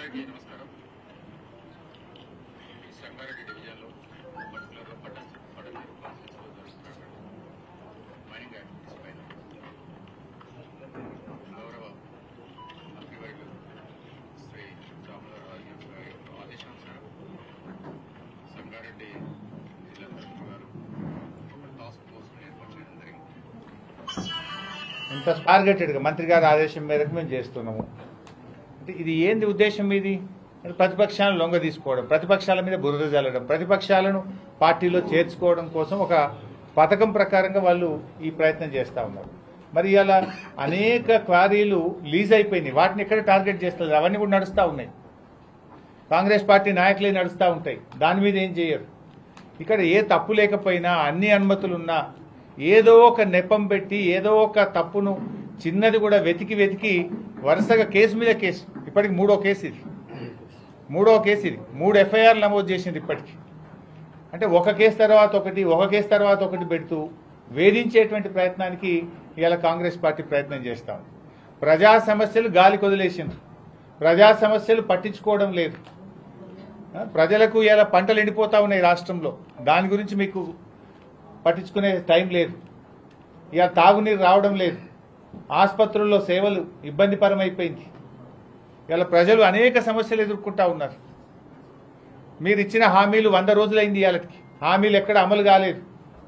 అందరికీ నమస్కారం ఈ సంగారెడ్డి డివిజన్లో పర్టికులర్గా పట్ట పడలేరు కాన్స్టిట్యూన్సీలో జరుగుతున్నటువంటి మైనింగ్ యాక్టివిటీస్ పైన గౌరవ మంత్రివర్యులు శ్రీ రామదారావు గారి యొక్క ఆదేశానుసారం సంగారెడ్డి జిల్లా కలెక్టర్ గారు ఒక టాస్క్ ఫోర్స్ను ఏర్పాటు చేయడం జరిగింది ఇంత టార్గెటెడ్గా మంత్రి గారి ఆదేశం మేరకు మేము చేస్తున్నాము అంటే ఇది ఏంది ఉద్దేశం ఇది అంటే ప్రతిపక్షాలను లొంగ తీసుకోవడం ప్రతిపక్షాల మీద బురద జల్లడం ప్రతిపక్షాలను పార్టీలో చేర్చుకోవడం కోసం ఒక పథకం ప్రకారంగా వాళ్ళు ఈ ప్రయత్నం చేస్తూ ఉన్నారు మరి ఇలా అనేక క్వారీలు లీజ్ అయిపోయినాయి వాటిని ఎక్కడ టార్గెట్ చేస్తారు అవన్నీ కూడా నడుస్తూ ఉన్నాయి కాంగ్రెస్ పార్టీ నాయకులే నడుస్తూ ఉంటాయి దాని మీద ఏం చేయరు ఇక్కడ ఏ తప్పు లేకపోయినా అన్ని అనుమతులున్నా ఏదో ఒక నెపం పెట్టి ఏదో ఒక తప్పును చిన్నది కూడా వెతికి వెతికి వరుసగా కేసు మీద కేసు ఇప్పటికి మూడో కేసు ఇది మూడో కేసు ఇది మూడు ఎఫ్ఐఆర్లు నమోదు చేసింది ఇప్పటికి అంటే ఒక కేసు తర్వాత ఒకటి ఒక కేసు తర్వాత ఒకటి పెడుతూ వేధించేటువంటి ప్రయత్నానికి ఇవాళ కాంగ్రెస్ పార్టీ ప్రయత్నం చేస్తాం ప్రజా సమస్యలు గాలి కొదిలేసిండ్రు ప్రజా సమస్యలు పట్టించుకోవడం లేదు ఆ, ప్రజలకు ఇలా పంటలు ఎండిపోతా ఉన్నాయి రాష్ట్రంలో దాని గురించి మీకు పట్టించుకునే టైం లేదు ఇక తాగునీరు రావడం లేదు ఆసుపత్రుల్లో సేవలు ఇబ్బందిపరమైపోయింది ఇలా ప్రజలు అనేక సమస్యలు ఎదుర్కొంటా ఉన్నారు మీరు ఇచ్చిన హామీలు వంద రోజులైంది ఇవాళకి హామీలు ఎక్కడ అమలు కాలేదు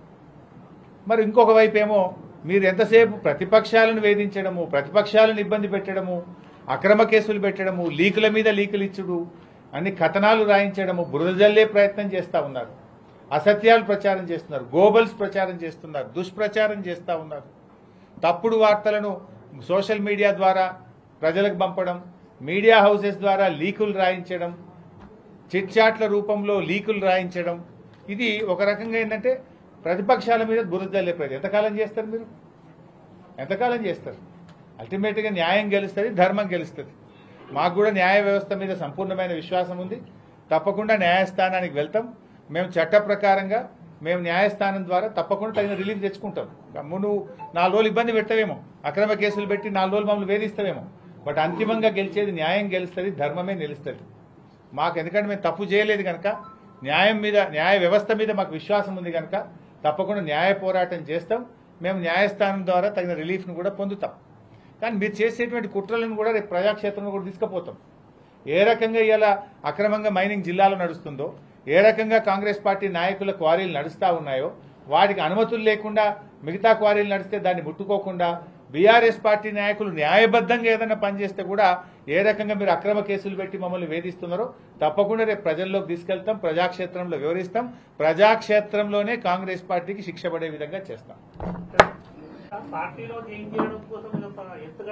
మరి ఇంకొక వైపు ఏమో మీరు ఎంతసేపు ప్రతిపక్షాలను వేధించడము ప్రతిపక్షాలను ఇబ్బంది పెట్టడము అక్రమ కేసులు పెట్టడము లీకుల మీద లీకులు ఇచ్చుడు అన్ని కథనాలు రాయించడము బురద జల్లే ప్రయత్నం చేస్తూ ఉన్నారు అసత్యాలు ప్రచారం చేస్తున్నారు గోబల్స్ ప్రచారం చేస్తున్నారు దుష్ప్రచారం చేస్తూ ఉన్నారు తప్పుడు వార్తలను సోషల్ మీడియా ద్వారా ప్రజలకు పంపడం మీడియా హౌసెస్ ద్వారా లీకులు రాయించడం చిట్చాట్ల రూపంలో లీకులు రాయించడం ఇది ఒక రకంగా ఏంటంటే ప్రతిపక్షాల మీద బురద జల్లే ప్రయత్నం ఎంతకాలం చేస్తారు మీరు ఎంతకాలం చేస్తారు అల్టిమేట్గా న్యాయం గెలుస్తుంది ధర్మం గెలుస్తుంది మాకు కూడా న్యాయ వ్యవస్థ మీద సంపూర్ణమైన విశ్వాసం ఉంది తప్పకుండా న్యాయస్థానానికి వెళ్తాం మేము చట్ట ప్రకారంగా మేము న్యాయస్థానం ద్వారా తప్పకుండా తగిన రిలీఫ్ తెచ్చుకుంటాం గమ్ము నువ్వు నాలుగు రోజులు ఇబ్బంది పెట్టవేమో అక్రమ కేసులు పెట్టి నాలుగు రోజులు మమ్మల్ని వేధిస్తావేమో బట్ అంతిమంగా గెలిచేది న్యాయం గెలుస్తుంది ధర్మమే నిలుస్తుంది మాకు ఎందుకంటే మేము తప్పు చేయలేదు కనుక న్యాయం మీద న్యాయ వ్యవస్థ మీద మాకు విశ్వాసం ఉంది కనుక తప్పకుండా న్యాయ పోరాటం చేస్తాం మేము న్యాయస్థానం ద్వారా తగిన రిలీఫ్ను కూడా పొందుతాం కానీ మీరు చేసేటువంటి కుట్రలను కూడా రేపు ప్రజాక్షేత్రంలో కూడా తీసుకుపోతాం ఏ రకంగా ఇలా అక్రమంగా మైనింగ్ జిల్లాలో నడుస్తుందో ఏ రకంగా కాంగ్రెస్ పార్టీ నాయకుల క్వారీలు నడుస్తూ ఉన్నాయో వాటికి అనుమతులు లేకుండా మిగతా క్వారీలు నడిస్తే దాన్ని ముట్టుకోకుండా బీఆర్ఎస్ పార్టీ నాయకులు న్యాయబద్ధంగా ఏదైనా పనిచేస్తే కూడా ఏ రకంగా మీరు అక్రమ కేసులు పెట్టి మమ్మల్ని వేధిస్తున్నారో తప్పకుండా రేపు ప్రజల్లోకి తీసుకెళ్తాం ప్రజాక్షేత్రంలో వివరిస్తాం ప్రజాక్షేత్రంలోనే కాంగ్రెస్ పార్టీకి శిక్ష పడే విధంగా చేస్తాం పార్టీలో చేంజ్ చేయడం కోసం ఇది ఒక ఎత్తుగడ